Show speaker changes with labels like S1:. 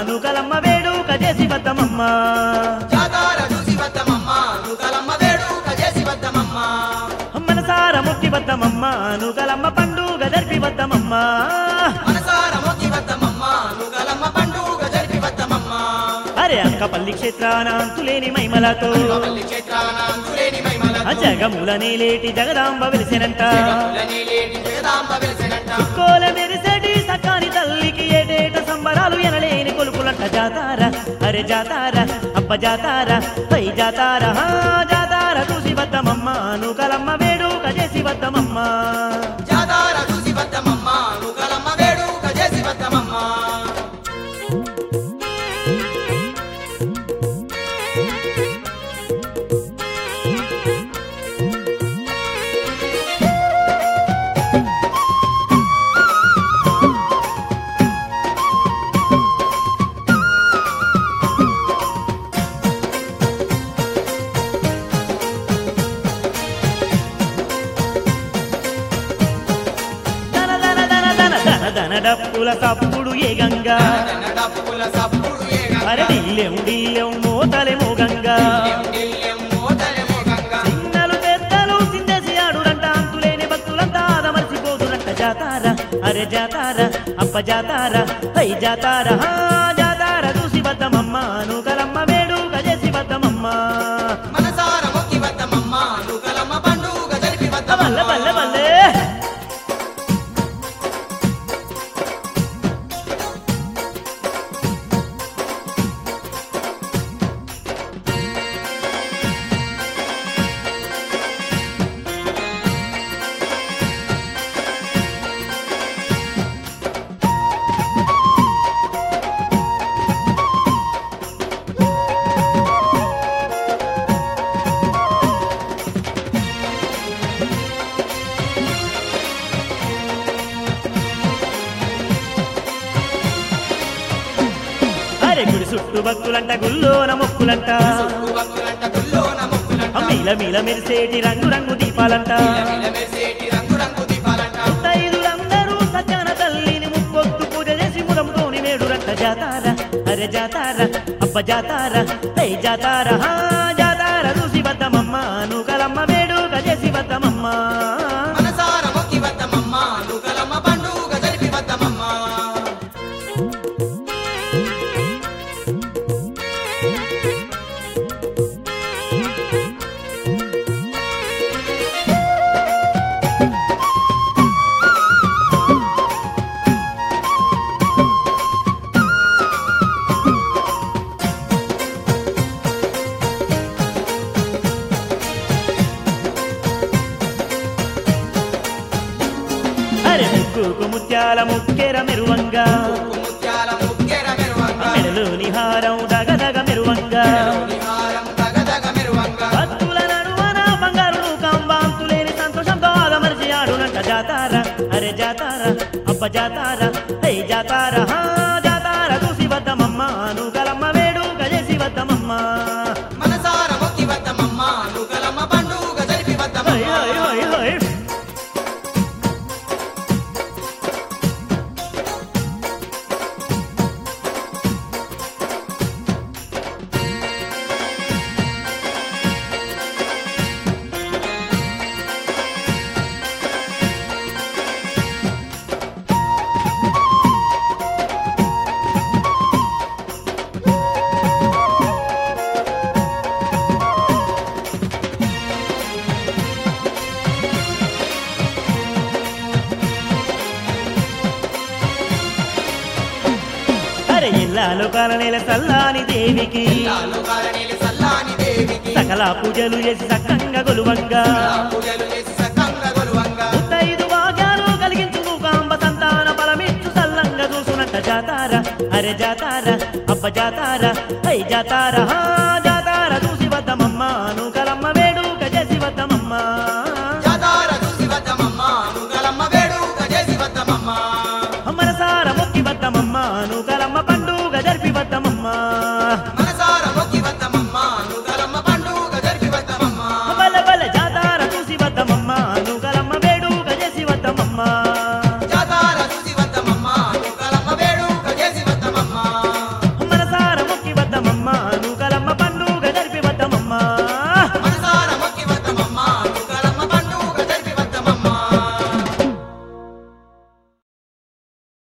S1: నూకలమ్మ వేడుక చేసి వద్దమమ్మ
S2: జాతార చూసి వద్దమమ్మ నూకలమ్మ వేడుక చేసి వద్దమమ్మ
S1: మనసార మొక్కి వద్దమమ్మ నూకలమ్మ పండుగ జరిపి వద్దమమ్మ
S2: మనసార మోకి వద్దమమ్మ నూకలమ్మ పండుగ జరిపి వద్దమమ్మ
S1: అరే అంకపల్లి క్షేత్రాన అంతులేని మైమలతో
S2: పల్లి క్షేత్రాన అంతులేని మైమల
S1: ఆ జగముల నేలేటి జగదాంబ వెలిసినంట
S2: లేటి జగదాంబ వెలిసినట్ట
S1: కోల మెరిసెడి సకాని తల్లికి ఏటేట సంబరాలు ఎనలేని కొలుపులంట జాతార అరే జాతార అప్ప జాతార పై జాతార హా జాతార చూసి వద్దమమ్మ నూకలమ్మ వేడుక చేసి వద్దమమ్మ
S2: జాతార చూసి వద్దమమ్మ నూకలమ్మ వేడుక చేసి వద్దమమ్మ
S1: ధన ధన ధన ధన ధన ధన డప్పుల సప్పుడు ఏ గంగా
S2: డప్పుల సప్పుడు ఏగ
S1: అరే డిల్లెం డిల్లెం మోతలెమో గంగా
S2: దిల్లెం మోతలెమో గంగ
S1: చిన్నలు పెద్దలు చిందేసి ఆడురంట అంతులేని భక్తులంతా ఆదమర్చిపోతురంట జాతార అరే జాతార అప్ప జాతార హై జాతార హా జాతార చూసి వద్దమమ్మ నూకలమ్మ వేడుక చేసి వద్దమమ్మ
S2: మనసార మొక్కి వద్దమమ్మ నూకలమ్మ పండుగ జరిపి
S1: బల్ల
S2: వద్దమమ్మ
S1: బల్ల బల్లే అరే గుడి చుట్టూ భక్తులంట గుల్లోన మొక్కులంట
S2: భక్తులంట గుల్లోన మొక్కులంట
S1: మీల మీల మెరిసేటి రంగు రంగు దీపాలంట
S2: మెరిసేటి రంగు రంగు దీపాలంట
S1: ముత్తైదులందరూ సజ్జన తల్లిని ముప్పొత్తు పూజ చేసి ముదంతోని వేడురంట జాతార అరే జాతార అప్ప జాతార హై జాతార హా జాతార చూసి వద్దమమ్మ నూకలమ్మ వేడుక చేసి వద్దమమ్మ
S2: మనసార మొక్కి వద్దమమ్మ నూకలమ్మ పండుగ జరిపి వద్దమమ్మ
S1: అరే ముక్కుకు ముత్యాల ముక్కెర మెరువంగా
S2: ముత్యాల ముక్కెర మెరువంగ
S1: మెడలోని హారం దగదగ మెరువంగా
S2: నిహారం తగదగ మెరువంగ
S1: భక్తుల నడువన బంగారు కంబాంతులేని సంతోషంతో ఆదమరిచి ఆడునంట జాతార అరే జాతార అప్ప జాతార హై జాతార హా జాతార చూసి వద్దమమ్మ నూకలమ్మ వేడుక చేసి వద్దమమ్మ
S2: మనసార మొక్కి వద్దమమ్మ నూకలమ్మ పండుగ జరిపి
S1: హై,
S2: వద్దమమ్మ
S1: హై, హై, హై. అరే ఇల్లాలు కాలనేల చల్లాని దేవికి
S2: లోకాలనేలి సల్లాని దేవికి
S1: సకల పూజలు చేసి సక్కంగా గొలువంగా
S2: పూజలు చేసి సకంగ గొలువంగ
S1: ముత్తైదు భాగ్యాలు కలిగించు కాంబ సంతాన బలమిచ్చు సల్లంగా చూసునంట జాతార అరే జాతార అబ్బ జాతార హై జాతార హా జాతార